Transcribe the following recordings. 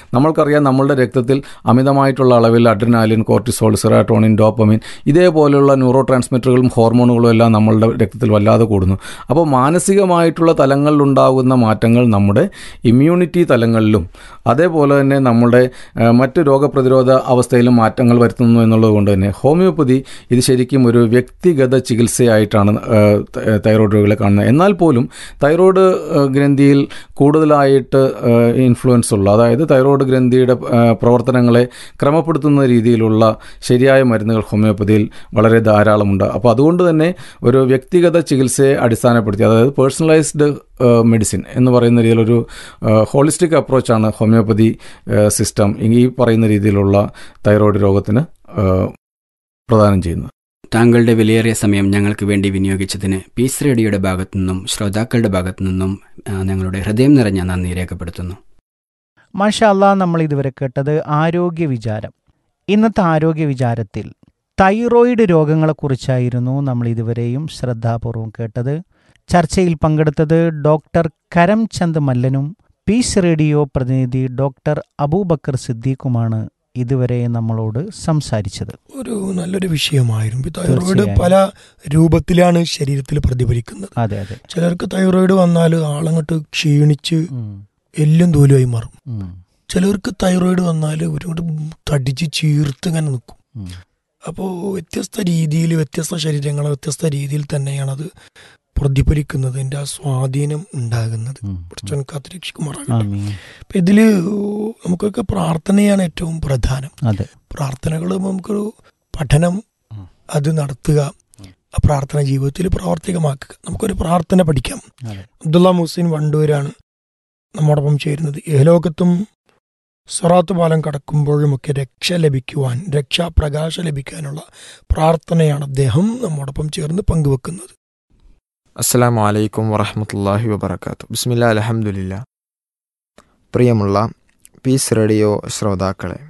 നമ്മൾക്കറിയാം നമ്മളുടെ രക്തത്തിൽ അമിതമായിട്ടുള്ള അളവിൽ അഡ്രിനാലിൻ കോർട്ടിസോൾ സിറാട്ടോണിൻ ഡോപ്പമിൻ ഇതേപോലെയുള്ള ന്യൂറോ ട്രാൻസ്മിറ്ററുകളും ഹോർമോണുകളും എല്ലാം നമ്മളുടെ രക്തത്തിൽ വല്ലാതെ കൂടുന്നു അപ്പോൾ മാനസികമായിട്ടുള്ള തലങ്ങളിലുണ്ടാകുന്ന മാറ്റങ്ങൾ നമ്മുടെ ഇമ്മ്യൂണിറ്റി തലങ്ങളിലും അതേപോലെ തന്നെ നമ്മുടെ ആ, മറ്റ് രോഗപ്രതിരോധ അവസ്ഥയിലും മാറ്റങ്ങൾ വരുത്തുന്നു എന്നുള്ളത് കൊണ്ട് തന്നെ ഹോമിയോപ്പതി ഇത് ശരിക്കും ഒരു വ്യക്തിഗത ചികിത്സയായിട്ടാണ് ആ, ത- തൈറോയ്ഡ് രോഗികളെ കാണുന്നത് എന്നാൽ പോലും തൈറോയ്ഡ് ആ, ഗ്രന്ഥിയിൽ കൂടുതലായിട്ട് ആ, ഇൻഫ്ലുവൻസ് ഉള്ള അതായത് തൈറോയ്ഡ് ഗ്രന്ഥിയുടെ ആ, പ്രവർത്തനങ്ങളെ ക്രമപ്പെടുത്തുന്ന രീതിയിലുള്ള ശരിയായ മരുന്നുകൾ ഹോമിയോപ്പതിയിൽ വളരെ ധാരാളമുണ്ട് അപ്പോൾ അതുകൊണ്ട് തന്നെ ഒരു വ്യക്തിഗത ചികിത്സയെ അടിസ്ഥാനപ്പെടുത്തി അതായത് പേഴ്സണലൈസ്ഡ് മെഡിസിൻ എന്ന് പറയുന്ന രീതിയിലൊരു ഹോളിസ്റ്റിക് അപ്രോച്ചാണ് ഹോമിയോപ്പതി സിസ്റ്റം ഈ പറയുന്ന രീതിയിലുള്ള തൈറോയ്ഡ് രോഗത്തിന് ആ, പ്രദാനം ചെയ്യുന്നത് താങ്കളുടെ വിലയേറിയ സമയം ഞങ്ങൾക്ക് വേണ്ടി വിനിയോഗിച്ചതിന് പീസ് റേഡിയോയുടെ ഭാഗത്തു നിന്നും ശ്രോതാക്കളുടെ ഭാഗത്തു നിന്നും ആ, ഞങ്ങളുടെ ഹൃദയം നിറഞ്ഞ നന്ദി രേഖപ്പെടുത്തുന്നു മാഷാല്ലാ നമ്മൾ ഇതുവരെ കേട്ടത് ആരോഗ്യ വിചാരം ഇന്നത്തെ ആരോഗ്യ വിചാരത്തിൽ തൈറോയിഡ് രോഗങ്ങളെക്കുറിച്ചായിരുന്നു നമ്മൾ ഇതുവരെയും ശ്രദ്ധാപൂർവം കേട്ടത് ചർച്ചയിൽ പങ്കെടുത്തത് ഡോക്ടർ കരംചന്ദ് മല്ലനും പീസ് റേഡിയോ പ്രതിനിധി ഡോക്ടർ അബൂബക്കർ സിദ്ദീഖുമാണ് ഇതുവരെ നമ്മളോട് സംസാരിച്ചത് ഒരു നല്ലൊരു വിഷയമായിരുന്നു ഈ തൈറോയിഡ് തീർച്ചയായും. പല രൂപത്തിലാണ് ശരീരത്തിൽ പ്രതിഫലിക്കുന്നത് അതെ അതെ ചിലർക്ക് തൈറോയിഡ് വന്നാൽ ആളങ്ങോട്ട് ക്ഷീണിച്ച് ഉം, എല്ലും തോലുമായി മാറും ഉം, ചിലർക്ക് തൈറോയിഡ് വന്നാൽ ഒരുപാട് തടിച്ച് ചീർത്ത് ഇങ്ങനെ നിൽക്കും ഉം. അപ്പോൾ വ്യത്യസ്ത രീതിയിൽ വ്യത്യസ്ത ശരീരങ്ങൾ വ്യത്യസ്ത രീതിയിൽ തന്നെയാണ് അത് പ്രതിഫലിക്കുന്നതിൻ്റെ ആ സ്വാധീനം ഉണ്ടാകുന്നത് ഉം, ഉം. കുറച്ചൊന്ന് കാത്തിരക്ഷിക്കുമാറാകട്ടെ ആമീൻ. അപ്പം ഇതില് നമുക്കൊക്കെ പ്രാർത്ഥനയാണ് ഏറ്റവും പ്രധാനം അതെ പ്രാർത്ഥനകൾ നമുക്കൊരു പഠനം ഉം. അത് നടത്തുക ആ പ്രാർത്ഥന ജീവിതത്തിൽ പ്രാവർത്തികമാക്കുക നമുക്കൊരു പ്രാർത്ഥന പഠിക്കാം അതെ അബ്ദുള്ള മുഹസിൻ വണ്ടൂരാണ് നമ്മോടൊപ്പം ചേരുന്നത് ഏലോകത്തും സ്വറാത്ത് പാലം കടക്കുമ്പോഴുമൊക്കെ രക്ഷ ലഭിക്കുവാൻ രക്ഷാപ്രകാശ ലഭിക്കാനുള്ള പ്രാർത്ഥനയാണ് അദ്ദേഹം നമ്മോടൊപ്പം ചേർന്ന് പങ്കുവെക്കുന്നത് അസ്സലാമു അലൈക്കും വറഹമത്തല്ലാഹി വബർക്കാത്തു ബിസ്മില്ല അലഹമുല്ല പ്രിയമുള്ള പീസ് റേഡിയോ ശ്രോതാക്കളെ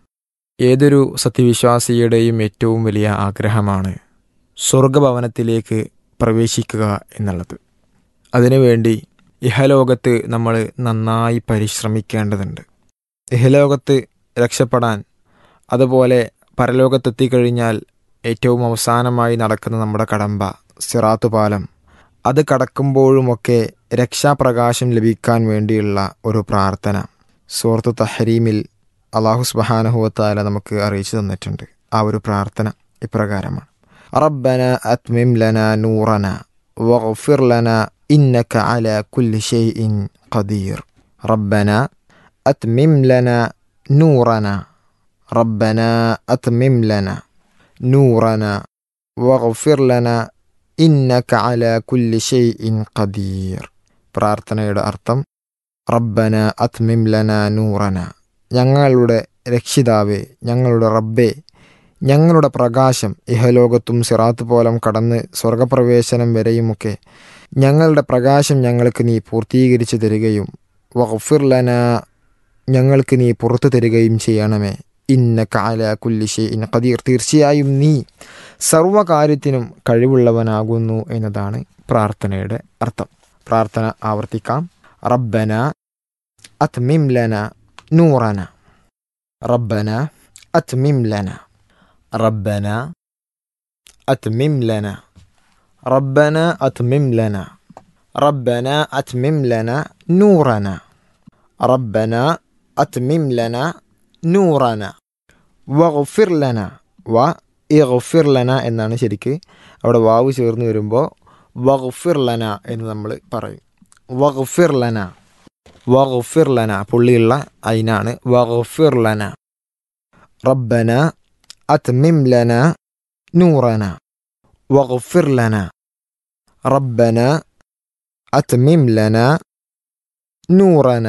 ഏതൊരു സത്യവിശ്വാസിയുടെയും ഏറ്റവും വലിയ ആഗ്രഹമാണ് സ്വർഗഭവനത്തിലേക്ക് പ്രവേശിക്കുക എന്നുള്ളത് അതിനുവേണ്ടി ഇഹലോകത്ത് നമ്മൾ നന്നായി പരിശ്രമിക്കേണ്ടതുണ്ട് ഇഹലോകത്ത് രക്ഷപ്പെടാൻ അതുപോലെ പരലോകത്തെത്തിക്കഴിഞ്ഞാൽ ഏറ്റവും അവസാനമായി നടക്കുന്ന നമ്മുടെ കടമ്പ സിറാത്ത് പാലം അത് കടക്കുമ്പോഴുമൊക്കെ രക്ഷാപ്രകാശം ലഭിക്കാൻ വേണ്ടിയുള്ള ഒരു പ്രാർത്ഥന സൂറത്ത് തഹരീമിൽ അള്ളാഹു സുബഹാനഹുവത്താല നമുക്ക് അറിയിച്ചു തന്നിട്ടുണ്ട് ആ ഒരു പ്രാർത്ഥന ഇപ്രകാരമാണ് റബ്ബന അത്മിം ലന നൂറന വഗ്ഫിർ ലന ഇന്നക അല കുല്ലി ഷൈഇൻ ഖദീർ റബ്ബന അത്മിം ലന നൂറന റബ്ബന അത്മിം ലന നൂറന വഗ്ഫിർ ലന ഇന്നക അല കുല്ലി ഷൈഇൻ ഖദീർ പ്രാർത്ഥനയുടെ അർത്ഥം റബ്ബന അത്മിം ലന നൂറന ഞങ്ങളുടെ രക്ഷിതാവേ ഞങ്ങളുടെ റബ്ബേ ഞങ്ങളുടെ പ്രകാശം ഇഹലോകത്തും സിറാത്ത് പോലം കടന്ന് സ്വർഗപ്രവേശനം വരെയുമൊക്കെ ഞങ്ങളുടെ പ്രകാശം ഞങ്ങൾക്ക് നീ പൂർത്തീകരിച്ചു തരികയും വഗ്ഫിർ ലന ഞങ്ങൾക്ക് നീ പുറത്തു തരികയും ചെയ്യണമേ ഇന്ന കാല കുല്ലിഷെ ഇൻ ഖദീർ തീർച്ചയായും നീ സർവകാര്യത്തിനും കഴിവുള്ളവനാകുന്നു എന്നതാണ് പ്രാർത്ഥനയുടെ അർത്ഥം പ്രാർത്ഥന ആവർത്തിക്കാം റബ്ബന അത്മിം ലന നൂറന റബ്ബന അത്മിം ലന റബ്ബന അത്മിം ലന റബ്ബന അത്മിം ലന റബ്ബന അത്മിം ലന നൂറന റബ്ബന അത്മിം ലന നൂറന വഗ്ഫിർ ലന വ ഇഗ്ഫിർ ലന എന്നാണ് ശരിക്ക് അവിടെ വാവ് ചേർന്ന് വരുമ്പോൾ വഗ്ഫിർ ലന എന്ന് നമ്മൾ പറയും വഗ്ഫിർ ലന വഗ്ഫിർ ലന പുള്ളിയുള്ള അയിനാണ് വഗ്ഫിർ ലന റബ്ബന അത്മിം ലന നൂറന വഗ്ഫിർ ലന റബ്ബന അത്മിം ലന നൂറന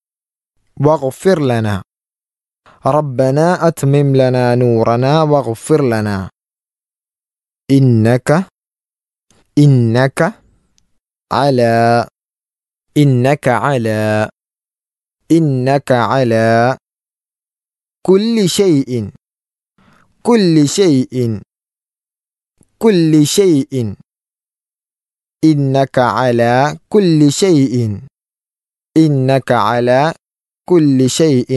واغفر لنا ربنا أتمم لنا نورنا واغفر لنا إنك إنك على إنك على إنك على كل شيء كل شيء كل شيء إنك على كل شيء إنك على كل شيء